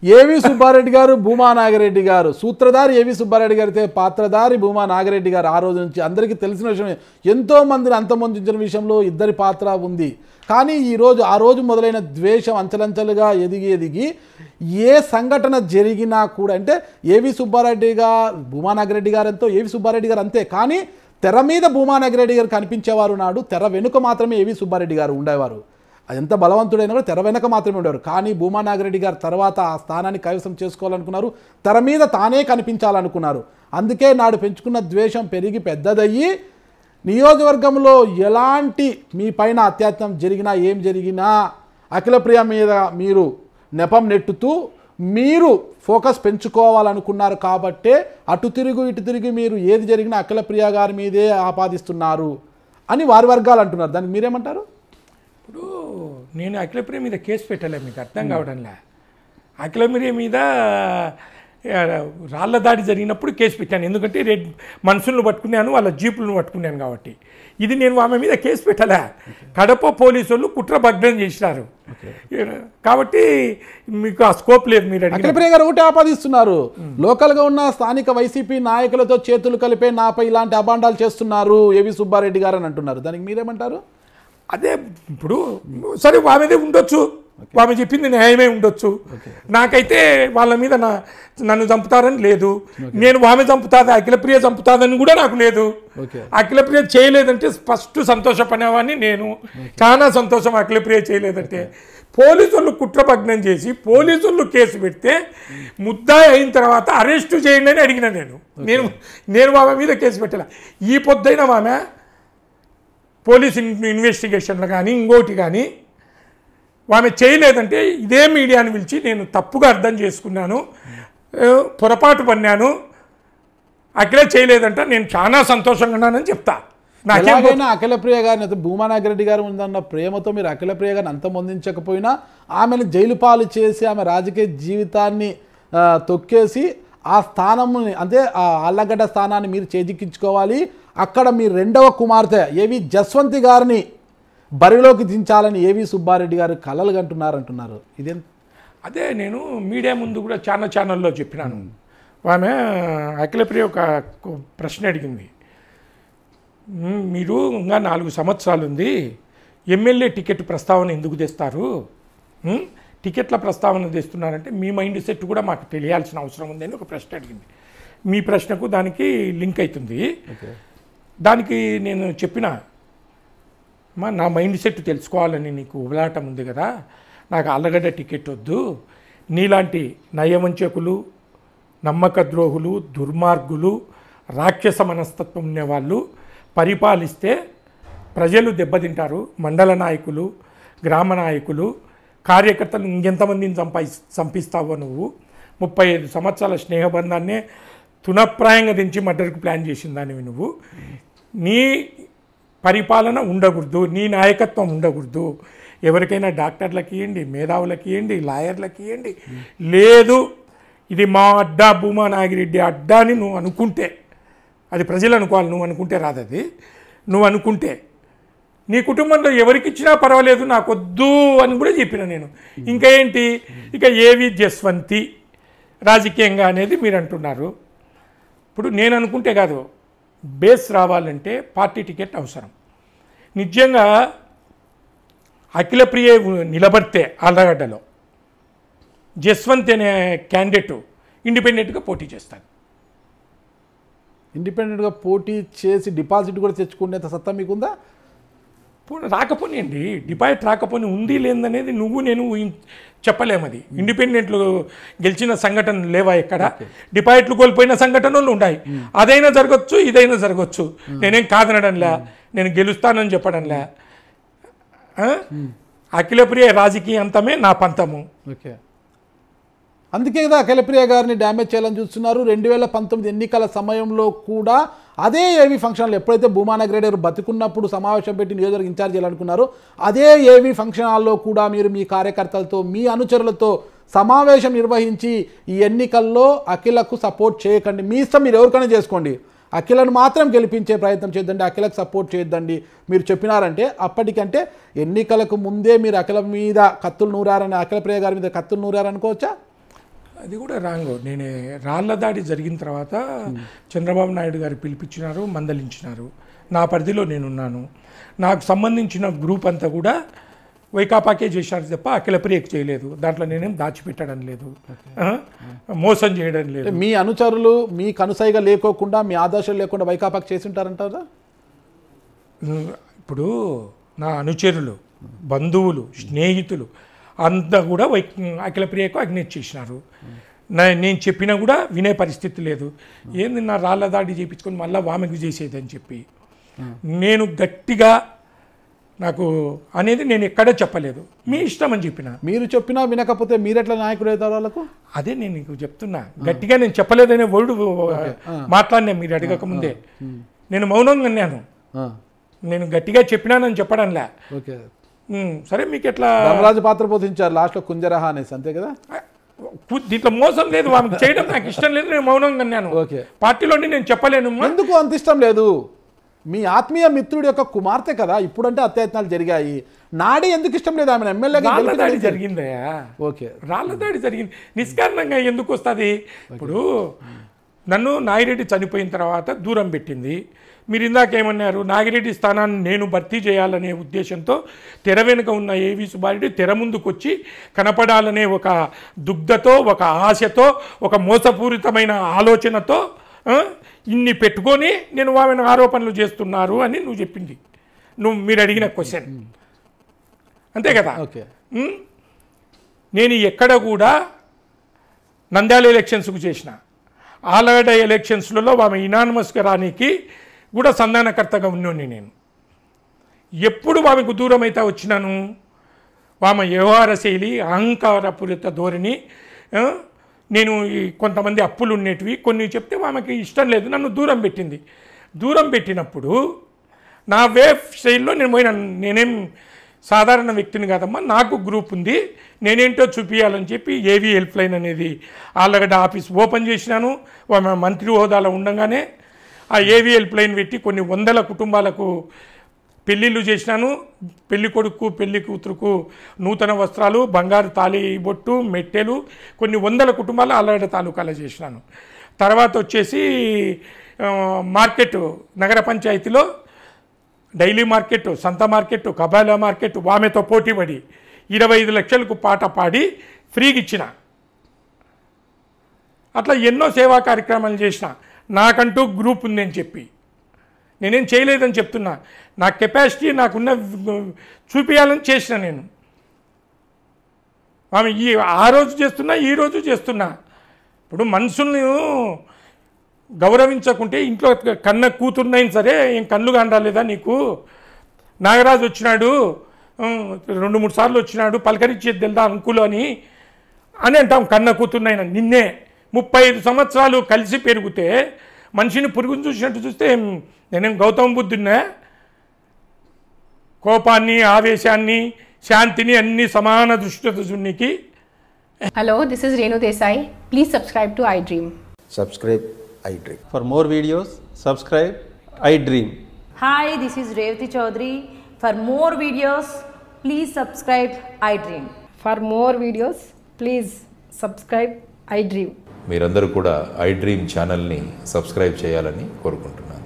ఏవి సుబ్బారెడ్డి గారు భూమా నాగిరెడ్డి గారు సూత్రధారి ఏవి సుబ్బారెడ్డి గారు అయితే పాత్రధారి భూమా నాగిరెడ్డి గారు ఆ రోజు నుంచి అందరికీ తెలిసిన విషయమే ఎంతో మందిని అంతమొందించిన విషయంలో ఇద్దరి పాత్ర ఉంది కానీ ఈ రోజు ఆ రోజు మొదలైన ద్వేషం అంచెలంచెలుగా ఎదిగి ఎదిగి ఏ సంఘటన జరిగినా కూడా అంటే ఏవి సుబ్బారెడ్డి గారు భూమా నాగిరెడ్డి గారు ఎంతో ఏవి సుబ్బారెడ్డి గారు అంతే కానీ తెర మీద భూమా నాగిరెడ్డి గారు కనిపించేవారు నాడు తెర వెనుక మాత్రమే ఏవి సుబ్బారెడ్డి గారు ఉండేవారు అది ఎంత బలవంతుడైనా కూడా తెర వెనక మాత్రమే ఉండేవారు కానీ భూమా నాగిరెడ్డి గారు తర్వాత ఆ స్థానాన్ని కైవసం చేసుకోవాలనుకున్నారు తెర మీద తానే కనిపించాలనుకున్నారు అందుకే నాడు పెంచుకున్న ద్వేషం పెరిగి పెద్దదయ్యి నియోజకవర్గంలో ఎలాంటి మీ పైన అత్యాచారం జరిగినా ఏం జరిగినా అఖిలప్రియ మీద మీరు నెపం నెట్టుతూ మీరు ఫోకస్ పెంచుకోవాలనుకున్నారు కాబట్టే అటు తిరుగు ఇటు తిరిగి మీరు ఏది జరిగినా అఖిలప్రియ గారి మీదే ఆపాదిస్తున్నారు అని వారి వర్గాలు అంటున్నారు దానికి మీరేమంటారు ఇప్పుడు నేను అఖిలప్రియ మీద కేసు పెట్టలే మీకు అర్థం కావడంలే అఖిలప్రియ మీద ఆ, రాళ్ల దాడి జరిగినప్పుడు కేసు పెట్టాను ఎందుకంటే రెడ్ మనుషులను పట్టుకున్నాను వాళ్ళ జీపులను పట్టుకున్నాను కాబట్టి ఇది నేను ఆమె మీద కేసు పెట్టలే కడప పోలీసు వాళ్ళు కుట్ర భగ్నం చేసినారు కాబట్టి మీకు ఆ స్కోప్ లేదు మీరు అడిగిన అఖిలప్రియ గారు ఒకటి ఆపాదిస్తున్నారు లోకల్గా ఉన్న స్థానిక వైసీపీ నాయకులతో చేతులు కలిపే నాపై ఇలాంటి అబాండాలు చేస్తున్నారు ఏవి సుబ్బారెడ్డి గారు అని అంటున్నారు దానికి మీరేమంటారు అదే ఇప్పుడు సరే ఆమెదే ఉండొచ్చు ఆమె చెప్పింది న్యాయమే ఉండొచ్చు నాకైతే వాళ్ళ మీద నా నన్ను చంపుతారని లేదు నేను ఆమె చంపుతాదా అఖిలప్రియ చంపుతాదని కూడా నాకు లేదు ఓకే అఖిలప్రియ చేయలేదంటే ఫస్ట్ సంతోషపడేవాడిని నేను చాలా సంతోషం అఖిలప్రియ చేయలేదంటే పోలీసులు కుట్రభగ్నం చేసి పోలీసులు కేసు పెడితే ముద్దాయి అయిన తర్వాత అరెస్టు చేయండి అని అడిగిన నేను నేను నేను ఆమె మీద కేసు పెట్టాల ఈ పొద్దుైన ఆమె పోలీస్ ఇన్- ఇన్వెస్టిగేషన్లు కానీ ఇంకోటి కానీ ఆమె చేయలేదంటే ఇదే మీడియాని పిలిచి నేను తప్పుగా అర్థం చేసుకున్నాను ఏ, పొరపాటు పన్నాను అఖిలే చేయలేదంట నేను చాలా సంతోషంగా ఉన్నానని చెప్తా నాకేం ఎలాగైనా అఖిలప్రియ గారిని అయితే భూమా నాగిరెడ్డి గారు ఉందన్న ప్రేమతో మీరు అఖిలప్రియ గారిని అంతమొందించకపోయినా ఆమెను జైలు పాలు చేసి ఆమె రాజకీయ జీవితాన్ని ఆ, తొక్కేసి ఆ స్థానంని అంటే ఆ ఆళ్ళగడ్డ స్థానాన్ని మీరు చేజిక్కించుకోవాలి అక్కడ మీ రెండవ కుమార్తె ఏవి జస్వంతి గారిని బరిలోకి దించాలని ఏవి సుబ్బారెడ్డి గారు కలలు కంటున్నారంటున్నారు ఇదేం అదే నేను మీడియా ముందు కూడా చాలా ఛానల్లో చెప్పినాను ఆమె అఖిలప్రియ ఒక ఒక ప్రశ్న అడిగింది "మ్, మీరు ఇంకా నాలుగు సంవత్సరాలు ఉంది ఎమ్మెల్యే టికెట్ ప్రస్తావన ఎందుకు తెస్తారు మ్, టికెట్ల ప్రస్తావన తెస్తున్నారంటే మీ మైండ్ సెట్ కూడా మాకు తెలియాల్సిన అవసరం ఉంది అని ఒక ప్రశ్న అడిగింది మీ ప్రశ్నకు దానికి లింక్ అవుతుంది దానికి నేను చెప్పిన మా నా మైండ్ సెట్ తెలుసుకోవాలని నీకు ఉబలాటం ఉంది కదా నాకు అల్లగడ్డ టికెట్ వద్దు నీలాంటి నయవంచకులు నమ్మక ద్రోహులు దుర్మార్గులు రాక్షస మనస్తత్వం ఉండేవాళ్ళు పరిపాలిస్తే ప్రజలు దెబ్బతింటారు మండల నాయకులు గ్రామ నాయకులు కార్యకర్తలు ఇంకెంతమందిని చంపా చంపిస్తావో నువ్వు ముప్పై ఐదు సంవత్సరాల స్నేహబంధాన్నే తునప్రాయంగా దించి మర్డర్కి ప్లాన్ చేసిన దానివి నువ్వు నీ పరిపాలన ఉండకూడదు నీ నాయకత్వం ఉండకూడదు ఎవరికైనా డాక్టర్లకి ఇవ్వండి మేధావులకి ఇవ్వండి లాయర్లకి ఇవ్వండి లేదు ఇది మా అడ్డా భూమా నాగిరెడ్డి అడ్డా అని నువ్వు అనుకుంటే అది ప్రజలు అనుకోవాలి నువ్వు అనుకుంటే రాదు అది నువ్వు అనుకుంటే నీ కుటుంబంలో ఎవరికి ఇచ్చినా పర్వాలేదు నాకు వద్దు అని కూడా చెప్పిన నేను ఇంకా ఏంటి ఇక ఏవి జస్వంతి రాజకీయంగా అనేది మీరు అంటున్నారు ఇప్పుడు నేను అనుకుంటే కాదు బేస్ రావాలంటే పార్టీ టికెట్ అవసరం నిజంగా అఖిలప్రియ నిలబడితే ఆళ్ళగడ్డలో జస్వంత్ అనే క్యాండిడేట్ ఇండిపెండెంట్గా పోటీ చేస్తాను ఇండిపెండెంట్గా పోటీ చేసి డిపాజిట్ కూడా తెచ్చుకునేంత సత్తా మీకుందా పోనీ రాకపోనియండి డిపాజిట్ రాకపోని ఉంది లేదనేది నువ్వు నేను ఊహిం- చెప్పలేము అది ఇండిపెండెంట్లు గెలిచిన సంఘటనలు లేవా ఎక్కడ డిపాజిట్లు కోల్పోయిన సంఘటనలు ఉన్నాయి అదైనా జరగచ్చు ఇదైనా జరగచ్చు నేనేం కాదనడంలే నేను గెలుస్తానని చెప్పడంలే ఆ? అఖిలప్రియ రాజకీయ అంతమే నా పంతము ఓకే అందుకే కదా అఖిలప్రియ గారిని డ్యామేజ్ చేయాలని చూస్తున్నారు రెండు వేల పంతొమ్మిది ఎన్నికల సమయంలో కూడా అదే ఏవి ఫంక్షన్లు ఎప్పుడైతే భూమానగరెడ్డి గారు బతుకున్నప్పుడు సమావేశం పెట్టి నియోజకవర్గ ఇన్ఛార్జ్ చేయాలనుకున్నారో అదే ఏవి ఫంక్షన్ హాల్లో కూడా మీరు మీ కార్యకర్తలతో మీ అనుచరులతో సమావేశం నిర్వహించి ఈ ఎన్నికల్లో అఖిలకు సపోర్ట్ చేయకండి మీ ఇష్టం మీరు ఎవరికైనా చేసుకోండి అఖిలను మాత్రం గెలిపించే ప్రయత్నం చేద్దండి అఖిలకు సపోర్ట్ చేయొద్దండి మీరు చెప్పినారంటే అప్పటికంటే ఎన్నికలకు ముందే మీరు అఖిల మీద కత్తులు నూరారని అఖిల ప్రియ గారి మీద కత్తులు నూరారనుకోవచ్చా అది కూడా రాంగ్ నేను రాళ్ల దాడి జరిగిన తర్వాత చంద్రబాబు నాయుడు గారు పిలిపించినారు మందలించినారు నా పరిధిలో నేనున్నాను నాకు సంబంధించిన గ్రూప్ అంతా కూడా వైకాపాకే చేశారు తప్ప అఖిలప్రియకు చేయలేదు దాంట్లో నేనేం దాచిపెట్టడం లేదు ఆ? మోసం చేయడం లేదు అంటే మీ అనుచరులు మీ కనుసైగ లేకోకుండా మీ ఆదర్శం లేకుండా వైకాపాకి చేసి ఉంటారంటారా ఇప్పుడు నా అనుచరులు బంధువులు స్నేహితులు అంతా కూడా వై అఖిలప్రియకు అగ్నేట్ చేసినారు నా నేను చెప్పినా కూడా వినే పరిస్థితి లేదు ఏంది నా రాళ్ళ దాడి చేయించుకొని మళ్ళీ వామెకు చేసేదని చెప్పి నేను గట్టిగా నాకు అనేది నేను ఎక్కడా చెప్పలేదు మీ ఇష్టం అని చెప్పిన మీరు చెప్పినా వినకపోతే మీరెట్లా నాయకుడు అవుతారు వాళ్ళకు అదే నేను నీకు చెప్తున్నా గట్టిగా నేను చెప్పలేదనే వర్డ్ మాట్లాడినా మీరు అడగక ముందే నేను మౌనంగా అన్నాను ఆ, నేను గట్టిగా చెప్పినానని చెప్పడంలే ఓకే ఉమ్, సరే మీకు ఎట్లా ధనరాజు పాత్ర పోషించారు లాస్ట్లో కుంజరహ అనేసి అంతే కదా కు- దీంట్లో మోసం లేదు ఆమెకు చేయడం నాకు ఇష్టం లేదు నేను మౌనంగా అన్నాను ఓకే పార్టీలోని నేను చెప్పలేను ఎందుకు అంత ఇష్టం లేదు మీ ఆత్మీయ మిత్రుడి యొక్క కుమార్తె కదా ఇప్పుడంటే అత్యయత్నాలు జరిగాయి నాడే ఎందుకు ఇష్టం లేదు ఆమె రాళ్ళ దాడి ఎమ్మెల్యేగా జరిగిందయ్యా ఓకే రాళ్ళ దాడి జరిగింది నిష్కారణంగా ఎందుకు వస్తుంది ఇప్పుడు నన్ను నాగిరెడ్డి చనిపోయిన తర్వాత దూరం పెట్టింది మీరు ఇందాక ఏమన్నారు నాగిరెడ్డి స్థానాన్ని నేను భర్తీ చేయాలనే ఉద్దేశంతో తెర వెనుక ఉన్న ఏవి సుబ్బారెడ్డి తెర ముందుకు వచ్చి కనపడాలనే ఒక దుగ్ధతో ఒక ఆశతో ఒక మోసపూరితమైన ఆలోచనతో ఆ, ఇన్ని పెట్టుకొని నేను ఆమెను ఆరోపణలు చేస్తున్నారు అని నువ్వు చెప్పింది నువ్వు మీరు అడిగిన క్వశ్చన్ అంతే కదా ఓకే ఉమ్? నేను ఎక్కడ కూడా నంద్యాల ఎలక్షన్స్కు చేసిన ఆలగడ్డ ఎలక్షన్స్లలో ఆమె ఇనానమస్గా రానికి కూడా సంధానకర్తగా ఉన్నాను నేను ఎప్పుడు ఆమెకు దూరం అయితే వచ్చినాను ఆమె వ్యవహార శైలి అహంకారపూరిత ధోరణి ఆ, నేను ఈ కొంతమంది అప్పులు ఉండేటివి కొన్ని చెప్తే ఆమెకి ఇష్టం లేదు నన్ను దూరం పెట్టింది దూరం పెట్టినప్పుడు నా వే స్టైల్లో నేను పోయిన నేనేం సాధారణ వ్యక్తిని కాదమ్మా నాకు గ్రూప్ ఉంది నేనేంటో చూపించాలని చెప్పి ఏవి హెల్ప్ లైన్ అనేది ఆళ్ళగడ్డ ఆఫీస్ ఓపెన్ చేసినాను ఆమె మంత్రి హోదాలో ఉండగానే ఆ ఏవి హెల్ప్ లైన్ పెట్టి కొన్ని వందల కుటుంబాలకు పెళ్ళిళ్ళు చేసినాను పెళ్లి కొడుకు పెళ్లి కూతురుకు నూతన వస్త్రాలు బంగారు తాళి బొట్టు మెట్టెలు కొన్ని వందల కుటుంబాలు అల్లగడ్డ తాలూకాలో చేసినాను తర్వాత వచ్చేసి ఆ, మార్కెట్ నగర పంచాయతీలో డైలీ మార్కెట్ సంత మార్కెట్ కబాలా మార్కెట్ వామెతో పోటీపడి ఇరవై ఐదు లక్షలకు పాట పాడి ఫ్రీకి ఇచ్చిన అట్లా ఎన్నో సేవా కార్యక్రమాలు చేసిన నాకంటూ గ్రూప్ ఉందని చెప్పి నేనేం చేయలేదని చెప్తున్నా నా కెపాసిటీ నాకున్న చూపించాలని చేసిన నేను ఆమె ఈ ఆ రోజు చేస్తున్నా ఈ రోజు చేస్తున్నా ఇప్పుడు మనుషుల్ని గౌరవించకుంటే ఇంట్లో కన్న కూతురునైనా సరే ఏం కళ్ళు కండాలేదా నీకు నాగరాజు వచ్చినాడు ఉమ్, రెండు మూడు సార్లు వచ్చినాడు పలకరించేది తెలుదా అంకులు అని అని అంటాం కన్న కూతురునైనా నిన్నే ముప్పై ఐదు సంవత్సరాలు కలిసి పెరిగితే మనిషిని పురుగును చూసినట్టు చూస్తే ఏం, నేనేం గౌతమ బుద్ధున్నా కోపాన్ని ఆవేశాన్ని శాంతిని అన్ని సమాన దృష్టితో చూనికి Hello, this is Renu Desai. Please subscribe to iDream. subscribe iDream. For more videos, subscribe I Dream. Hi, this is Revati Chaudhary. For more videos, please subscribe iDream. For more videos, please subscribe iDream. మీరందరూ కూడా I dream ఛానల్ని subscribe చేయాలని కోరుకుంటున్నాను